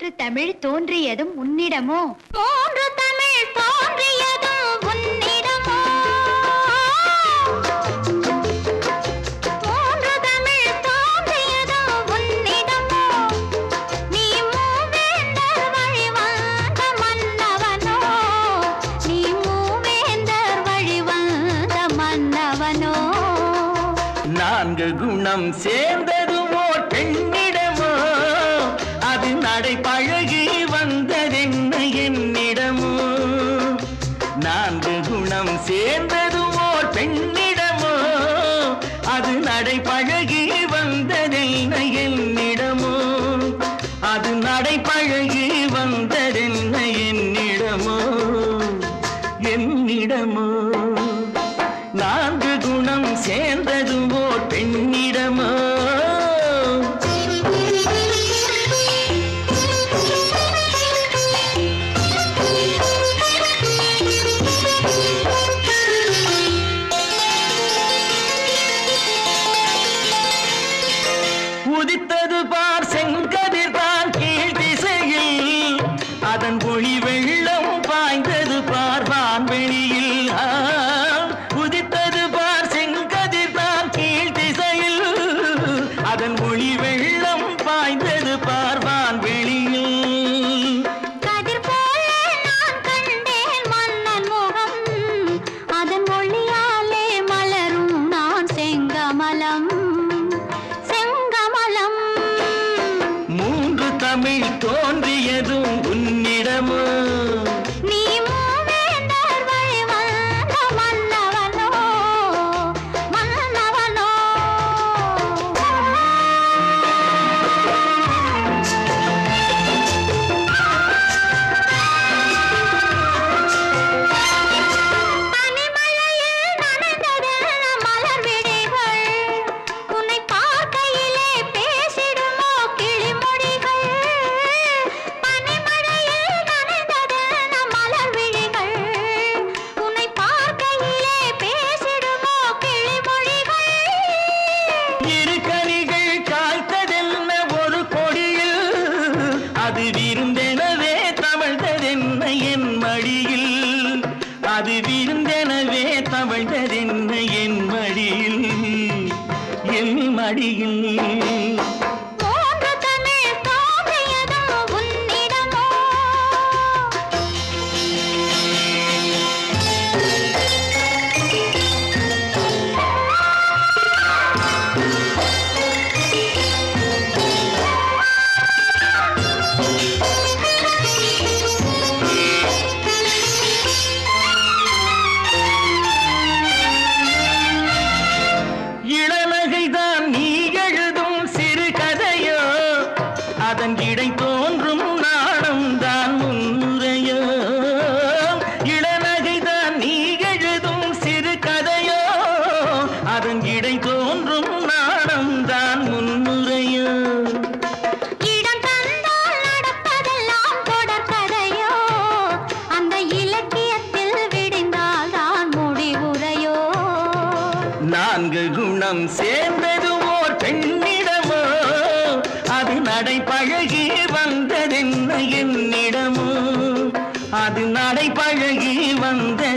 தமிழ் தோன்றியதும் உன்னிடமோ மூன்று தமிழ் தோன்றியதும் உன்னிடமோ மூன்று தமிழ் தோன்றியதும் உன்னிடமோ நீ மூவேந்தர் வழி வந்த மன்னவனோ நீ மூவேந்தர் வழி வந்த மன்னவனோ நான்கு குணம் சேர்ந்ததும் ஓர் பெண்ணிடமோ அது நடை பழகி வந்ததென்ன என்னிடமோ நான்கு குணம் சேர்ந்ததும் ஓர் பெண்ணிடமோ அது நடை பழகி வந்ததென்ன என்னிடமோ அது நடை பழகி வந்ததென்ன என்னிடமோ என்னிடமோ நான்கு குணம் சேர்ந்ததும் ஓர் பெண்ணிடமோ உதித்தது பார் செங்கதிர் தான் கீழ் திசையில் அதன் ஒளி வெள்ளம் பாய்ந்தது பார் வான்வெளியில் ஆ, உதித்தது பார் செங்கதிர் தான் கீழ் திசையில் அதன் ஒளி வெள்ளம் பாய்ந்தது பார் வான்வெளியில் கதிர் போல நான் கண்டேன் மன்னன் முகம் அதன் ஒளியாலே மலரும் நான் செங்கமலம் செங்கமலம் மூன்று தமிழ் தோன்றியதும் உன்னிடமோ நீ மூவேந்தர் வழி வந்த மன்னவனோ மன்னவனோ பனிமழையில் நனைந்ததென்ன மலர் விழிகள் உன்னை பார்க்கையிலே பேசிடுமோ கிளிமொழிகள் பனிமழையில் நனைந்ததென்ன மலர் விழிகள் உன்னை பார்க்கையிலே பேசிடுமோ கிளிமொழிகள் இரு கனிகள் காய்த்ததென்ன ஒரு கொடியில் அது விருந்தெனவே தவழ்ந்ததென்ன என் மடியில் அது விருந்தெனவே தவழ்ந்ததென்ன என் மடியில் என் மடியில் மூன்று தமிழ் தோன்றியதும் உன்னிடமோ இளநகைதான் நீ எழுதும் சிறு கதையோ அதன் இடை தோன்றும் நாணம் தான் முன்னுரையோ இளநகைதான் நீ எழுதும் சிறு கதையோ அதன் இடை தோன்றும் நாணம் தான் முன்னுரையோ இடம் தந்தால் நடப்பதெல்லாம் தொடர்கதையோ அந்த இலக்கியத்தில் விடிந்தால் தான் முடிவுரையோ நான்கு குணம் சேர்ந்தது ஓர் பெண்ணிடமோ அது நடை பழகி வந்ததென்ன என்னிடமோ அது நடை பழகி வந்த